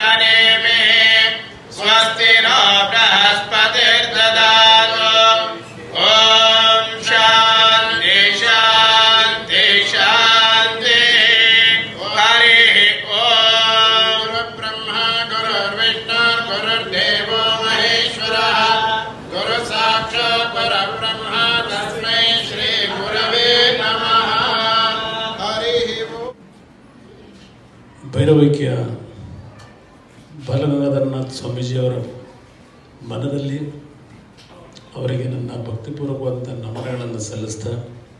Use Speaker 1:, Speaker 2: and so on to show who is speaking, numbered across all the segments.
Speaker 1: मे स्वस्ति नो बृहस्पतिर्ददातु ॐ शान्ति शान्ति शान्ति हरिः ॐ गुरुब्रह्मा गुरुर्विष्णुर्गुरुर्देवो महेश्वरः गुरु साक्षात् परब्रह्म तस्मै श्रीगुरवे नमः हरिः ओम्
Speaker 2: ಭೈರವೈಕ್ಯ ಬಾಲಗಂಗಾಧರನಾಥ್ ಸ್ವಾಮೀಜಿಯವರ ಮನದಲ್ಲಿ ಅವರಿಗೆ ನನ್ನ ಭಕ್ತಿಪೂರ್ವಕವಾದಂಥ ನಮನಗಳನ್ನು ಸಲ್ಲಿಸ್ತಾ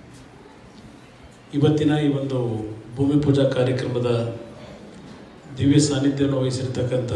Speaker 2: ಇವತ್ತಿನ ಈ ಒಂದು ಭೂಮಿ ಪೂಜಾ ಕಾರ್ಯಕ್ರಮದ ದಿವ್ಯ ಸಾನ್ನಿಧ್ಯವನ್ನು ವಹಿಸಿರ್ತಕ್ಕಂಥ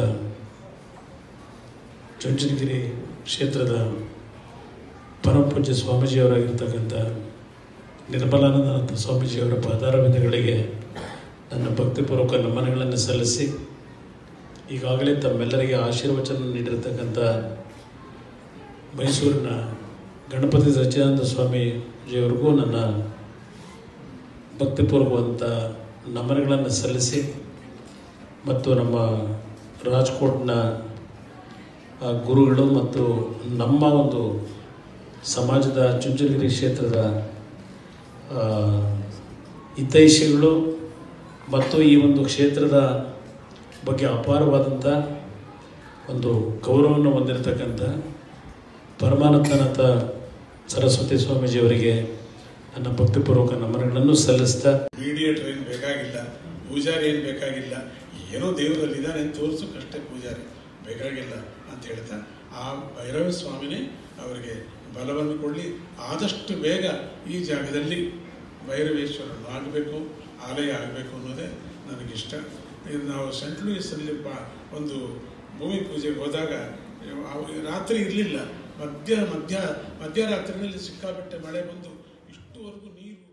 Speaker 2: ಚುಂಚನಗಿರಿ ಕ್ಷೇತ್ರದ ಪರಮಪೂಜ್ಯ ಸ್ವಾಮೀಜಿಯವರಾಗಿರ್ತಕ್ಕಂಥ ನಿರ್ಮಲಾನಂದನಾಥ ಸ್ವಾಮೀಜಿಯವರ ಪಾದಾರವಿಂದಗಳಿಗೆ ನನ್ನ ಭಕ್ತಿಪೂರ್ವಕ ನಮನಗಳನ್ನು ಸಲ್ಲಿಸಿ ಈಗಾಗಲೇ ತಮ್ಮೆಲ್ಲರಿಗೆ ಆಶೀರ್ವಚನ ನೀಡಿರ್ತಕ್ಕಂಥ ಮೈಸೂರಿನ ಗಣಪತಿ ಸಚ್ಚಿದಾನಂದ ಸ್ವಾಮೀಜಿಯವರಿಗೂ ನನ್ನ ಭಕ್ತಿಪೂರ್ವಕವಂತ ನಮನಗಳನ್ನು ಸಲ್ಲಿಸಿ ಮತ್ತು ನಮ್ಮ ರಾಜ್ಕೋಟ್ನ ಆ, ಗುರುಗಳು ಮತ್ತು ನಮ್ಮ ಒಂದು ಸಮಾಜದ ಚುಂಚನಗಿರಿ ಕ್ಷೇತ್ರದ ಆ, ಹಿತೈಷಿಗಳು ಮತ್ತು ಈ ಒಂದು ಕ್ಷೇತ್ರದ ಬಗ್ಗೆ ಅಪಾರವಾದಂಥ ಒಂದು ಗೌರವವನ್ನು ಹೊಂದಿರತಕ್ಕಂಥ ಪರಮಾನಂದನಾಥ ಸರಸ್ವತಿ ಸ್ವಾಮೀಜಿಯವರಿಗೆ ನನ್ನ ಭಕ್ತಿಪೂರ್ವಕ ನಮನಗಳನ್ನು ಸಲ್ಲಿಸ್ತಾ
Speaker 3: ಮೀಡಿಯೇಟರ್ ಏನು ಬೇಕಾಗಿಲ್ಲ ಪೂಜಾರಿ ಏನು ಬೇಕಾಗಿಲ್ಲ ಏನೋ ದೇವರಲ್ಲಿ ಇದ್ದಾನೆ ಅಂತ ತೋರಿಸೋಕ್ಕಷ್ಟೇ ಪೂಜಾರಿ ಬೇಕಾಗಿಲ್ಲ ಅಂತ ಹೇಳ್ತಾ ಆ ಭೈರವ ಸ್ವಾಮಿನೇ ಅವರಿಗೆ ಬಲವನ್ನು ಕೊಡಲಿ ಆದಷ್ಟು ಬೇಗ ಈ ಜಾಗದಲ್ಲಿ ಭೈರವೇಶ್ವರನು ಆಗಬೇಕು ಆಲಯ ಆಗಬೇಕು ಅನ್ನೋದೇ ನನಗಿಷ್ಟ ಇದು ನಾವು ಸೆಂಟ್ ಲೂಯಿಸಲ್ಲಿ ಪಾ ಒಂದು ಭೂಮಿ ಪೂಜೆಗೆ ಹೋದಾಗ ಅವ- ರಾತ್ರಿ ಇರಲಿಲ್ಲ ಮಧ್ಯ ಮಧ್ಯ ಮಧ್ಯರಾತ್ರಿನಲ್ಲಿ ಸಿಕ್ಕಾಪಟ್ಟೆ ಮಳೆ ಬಂದು ಇಷ್ಟುವರೆಗೂ ನೀರು